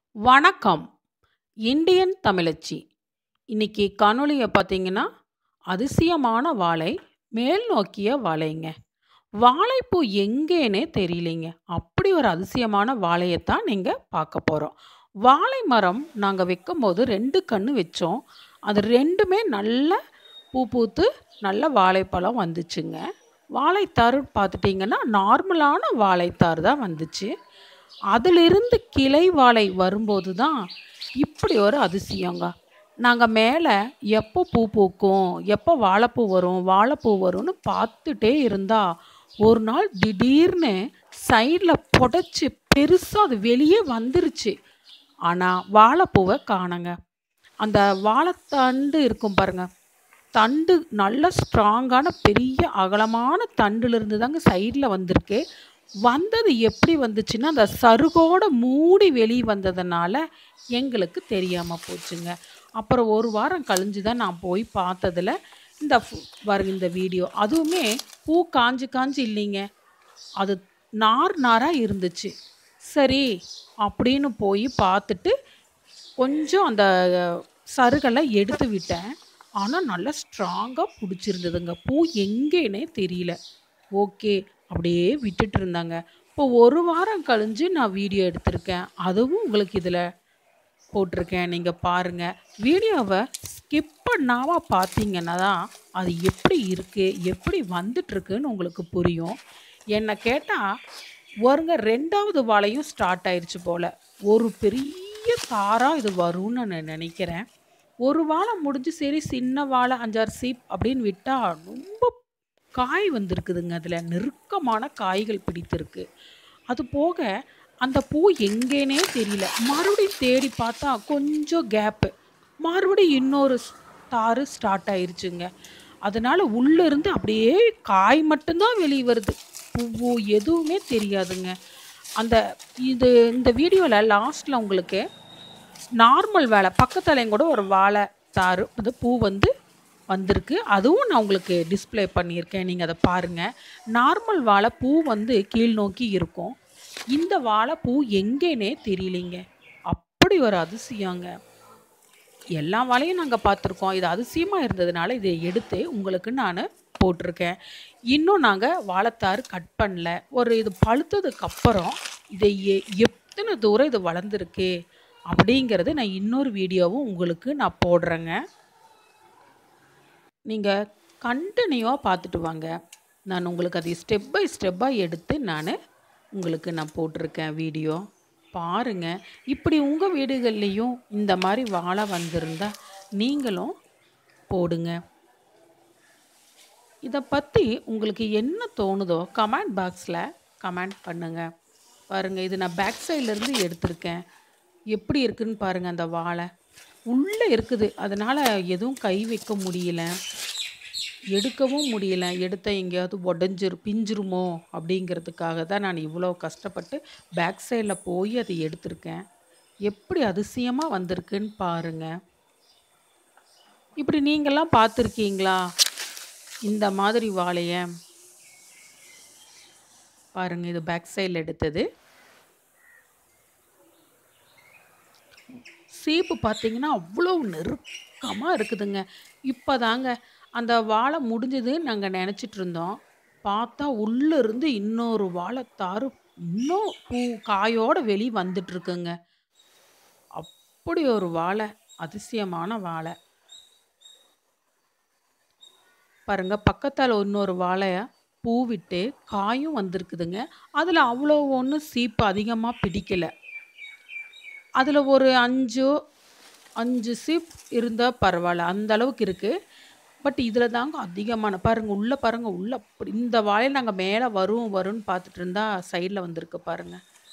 வணக்கம் இந்தியன் தமிழச்சி இன்னைக்கு காணொளியை பார்த்தீங்கன்னா அதிசயமான வாழை மேல் நோக்கிய வாழைங்க வாழைப்பூ எங்கேனே தெரியலைங்க அப்படி ஒரு அதிசயமான வாழையைத்தான் நீங்கள் பார்க்க போகிறோம் வாழை மரம் நாங்கள் வைக்கும்போது ரெண்டு கன்று வச்சோம் அது ரெண்டுமே நல்ல பூ பூத்து நல்ல வாழைப்பழம் வந்துச்சுங்க வாழைத்தார் பார்த்துட்டிங்கன்னா நார்மலான வாழைத்தார் தான் வந்துச்சு அதிலிருந்து கிளை வாழை வரும்போது தான் இப்படி ஒரு அதிசயங்க நாங்கள் மேலே எப்போ பூ பூக்கும் எப்போ வாழைப்பூ வரும் வாழைப்பூ வரும்னு பார்த்துட்டே இருந்தா ஒரு நாள் திடீர்னு சைடில் புடைச்சி பெருசாக அது வெளியே வந்துருச்சு ஆனால் வாழைப்பூவை காணங்க அந்த வாழைத்தண்டு இருக்கும் பாருங்க தண்டு நல்ல ஸ்ட்ராங்கான பெரிய அகலமான தண்டுலேருந்து தாங்க சைடில் வந்திருக்கு வந்தது எப்படி வந்துச்சுன்னா அந்த சருகோட மூடி வெளியே வந்ததுனால எங்களுக்கு தெரியாமல் போச்சுங்க அப்புறம் ஒரு வாரம் கழிஞ்சு தான் நான் போய் பார்த்ததுல இந்த ஃபு- பாருங்க இந்த வீடியோ அதுவுமே பூ காஞ்சு காஞ்சு இல்லைங்க அது நார் நாராக இருந்துச்சு சரி அப்படின்னு போய் பார்த்துட்டு கொஞ்சம் அந்த சருகெல்லாம் எடுத்து விட்டேன் ஆனால் நல்லா ஸ்ட்ராங்காக பிடிச்சிருந்ததுங்க பூ எங்கேனே தெரியல ஓகே அப்படியே விட்டுட்டு இருந்தாங்க இப்போ ஒரு வாரம் கழிஞ்சு நான் வீடியோ எடுத்திருக்கேன் அதுவும் உங்களுக்கு இதில் போட்டிருக்கேன் நீங்கள் பாருங்கள் வீடியோவை ஸ்கிப் பண்ணாமல் பார்த்தீங்கன்னா தான் அது எப்படி இருக்குது எப்படி வந்துட்டுருக்குன்னு உங்களுக்கு புரியும் என்னை கேட்டால் ஒருங்க ரெண்டாவது வாழையும் ஸ்டார்ட் ஆயிடுச்சு போல் ஒரு பெரிய தாராக இது வரும்னு நான் நினைக்கிறேன் ஒரு வாழை முடிஞ்சு சரி சின்ன வாழை அஞ்சாறு சீப் அப்படின்னு விட்டால் ரொம்ப காய் வந்திருக்குதுங்க அதில் நெருக்கமான காய்கள் பிடித்திருக்கு அது போக அந்த பூ எங்கேனே தெரியல மறுபடியும் தேடி பார்த்தா கொஞ்சம் கேப்பு மறுபடியும் இன்னொரு ஸ்- தாறு ஸ்டார்ட் ஆயிருச்சுங்க அதனால உள்ள இருந்து அப்படியே காய் மட்டும்தான் வெளியே வருது பூவோ எதுவுமே தெரியாதுங்க அந்த இது இந்த வீடியோவில் லாஸ்ட்டில் உங்களுக்கு நார்மல் வேலை பக்கத்துலையும் கூட ஒரு வாழை தாறு அந்த பூ வந்து வந்திருக்கு அதுவும் நான் உங்களுக்கு டிஸ்ப்ளே பண்ணியிருக்கேன் நீங்கள் அதை பாருங்கள் நார்மல் வாழை பூ வந்து கீழ் நோக்கி இருக்கும் இந்த வாழை பூ எங்கேனே தெரியலைங்க அப்படி ஒரு அதிசயங்க எல்லா வாழையும் நாங்கள் பார்த்துருக்கோம் இது அதிசயமாக இருந்ததுனால இதை எடுத்து உங்களுக்கு நான் போட்டிருக்கேன் இன்னும் நாங்கள் வாழைத்தாறு கட் பண்ணல ஒரு இது பழுத்ததுக்கு அப்புறம் இதை எ- எத்தனை தூரம் இது வளர்ந்துருக்கு அப்படிங்கிறது நான் இன்னொரு வீடியோவும் உங்களுக்கு நான் போடுறேங்க நீங்கள் கண்டினியூவாக பார்த்துட்டு வாங்க நான் உங்களுக்கு அதை ஸ்டெப் பை ஸ்டெப்பாக எடுத்து நான் உங்களுக்கு நான் போட்டிருக்கேன் வீடியோ பாருங்கள் இப்படி உங்கள் வீடுகள்லேயும் இந்த மாதிரி வாழை வந்திருந்தா நீங்களும் போடுங்க இதை பற்றி உங்களுக்கு என்ன தோணுதோ கமெண்ட் பாக்ஸில் கமெண்ட் பண்ணுங்கள் பாருங்கள் இது நான் பேக் சைட்லேருந்து எடுத்திருக்கேன் எப்படி இருக்குன்னு பாருங்கள் அந்த வாழை உள்ளே இருக்குது அதனால் எதுவும் கை வைக்க முடியல எடுக்கவும் முடியல எடுத்த எங்கேயாவது உடஞ்சிரு பிஞ்சிருமோ அப்படிங்கிறதுக்காக தான் நான் இவ்வளோ கஷ்டப்பட்டு பேக் சைடில் போய் அதை எடுத்திருக்கேன் எப்படி அதிசயமாக வந்திருக்குன்னு பாருங்கள் இப்படி நீங்கள்லாம் பார்த்துருக்கீங்களா இந்த மாதிரி வாழைய பாருங்க இது பேக் சைடில் எடுத்தது சீப்பு பார்த்தீங்கன்னா அவ்வளோ நெருக்கமாக இருக்குதுங்க இப்போதாங்க அந்த வாழை முடிஞ்சது நாங்கள் நினச்சிட்டு இருந்தோம் பார்த்தா உள்ளே இருந்து இன்னொரு வாழைத்தாறு இன்னும் பூ காயோட வெளியே வந்துட்டு இருக்குங்க அப்படி ஒரு வாழை அதிசயமான வாழை பாருங்க பக்கத்தால் இன்னொரு வாழைய பூ விட்டு காயும் வந்திருக்குதுங்க அதில் அவ்வளோ ஒன்றும் சீப்பு அதிகமாக பிடிக்கல அதில் ஒரு அஞ்சு அஞ்சு சீப் இருந்தால் பரவாயில்ல அந்த அளவுக்கு இருக்குது பட் இதில் தாங்க அதிகமான பாருங்க உள்ளே பாருங்க உள்ள அப்படி இந்த வாழையை நாங்கள் மேலே வரும் வரும்னு பார்த்துட்டு இருந்தா சைடில் வந்திருக்கு பாருங்க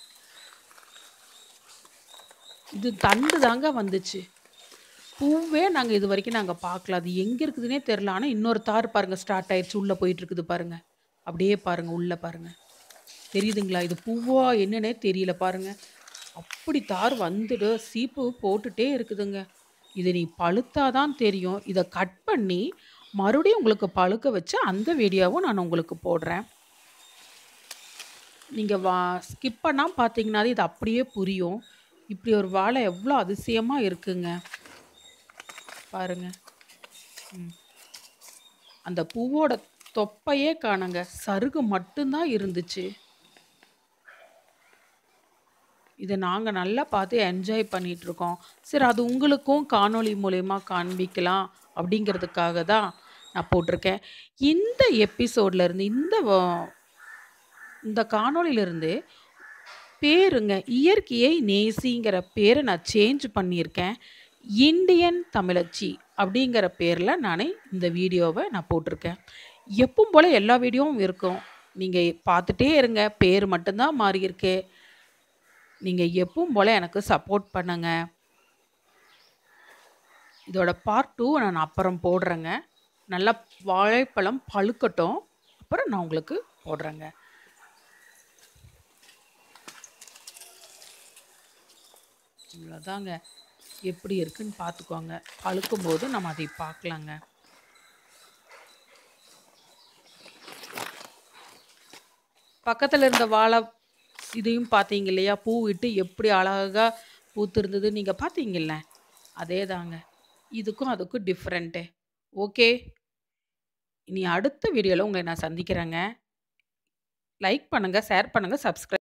இது தண்டு தாங்க வந்துச்சு பூவே நாங்கள் இது வரைக்கும் நாங்கள் பார்க்கல அது எங்கே இருக்குதுன்னே தெரில ஆனால் இன்னொரு தார் பாருங்கள் ஸ்டார்ட் ஆயிடுச்சு உள்ளே போயிட்டு இருக்குது பாருங்கள் அப்படியே பாருங்கள் உள்ளே பாருங்கள் தெரியுதுங்களா இது பூவா என்னன்னே தெரியல பாருங்க அப்படி தார் வந்துடு சீப்பு போட்டுட்டே இருக்குதுங்க இது நீ பழுத்தாதான் தெரியும் இதை கட் பண்ணி மறுபடியும் உங்களுக்கு பழுக்க வச்சு அந்த வீடியோவும் நான் உங்களுக்கு போடுறேன் நீங்கள் வா ஸ்கிப் பண்ணாமல் பார்த்தீங்கன்னாலே இது அப்படியே புரியும் இப்படி ஒரு வாழை எவ்வளோ அதிசயமா இருக்குங்க. பாருங்க. ம். அந்த பூவோட தொப்பையே காணோங்க. சருகு மட்டும் தான் இருந்துச்சு. இத நாங்க நல்லா பார்த்து என்ஜாய் பண்ணிட்டுருக்கோம். சரி அது உங்களுக்கும் காணொளி மூலியமா காண்பிக்கலாம் அப்படிங்கிறதுக்காக தான் நான் போட்டிருக்கேன். இந்த எபிசோட்லருந்து இந்த வ இந்த காணொளியிலருந்து பேருங்க இயற்கையை நேசிங்கிற பேர நான் சேஞ்ச் பண்ணியிருக்கேன். இண்டியன் தமிழச்சி அப்படிங்கிற பேர்ல நானு இந்த வீடியோவ நான் போட்டிருக்கேன். எப்பவும் போல எல்லா வீடியோவும் இருக்கும். நீங்க பார்த்துட்டே இருங்க. பேர் மட்டும் தான் மாறியிருக்கு. நீங்க எப்பவும் போல எனக்கு சப்போர்ட் பண்ணுங்க. இதோட பார்ட் 2 நான் அப்புறம் போடுறேங்க. நல்லா வாழைப்பழம் பழுக்கட்டும். அப்புறம் நான் உங்களுக்கு போடுறேங்க. இவ்வளோதாங்க. எப்படி இருக்குன்னு பார்த்துக்கோங்க. பழுக்கும்போது நம்ம அதை பார்க்கலாங்க. பக்கத்துல இருந்த வாழை இதையும் பார்த்தீங்க இல்லையா? பூ விட்டு எப்படி அழகா பூத்திருந்தது நீங்க பார்த்தீங்கல்ல? அதேதாங்க. இதுக்கும் அதுக்கும் டிஃபரெண்ட்டு. ஓகே. இனி அடுத்த வீடியோல உங்கள நான் சந்திக்கிறேங்க. லைக் பண்ணுங்க, ஷேர் பண்ணுங்க, சப்ஸ்கிரைப்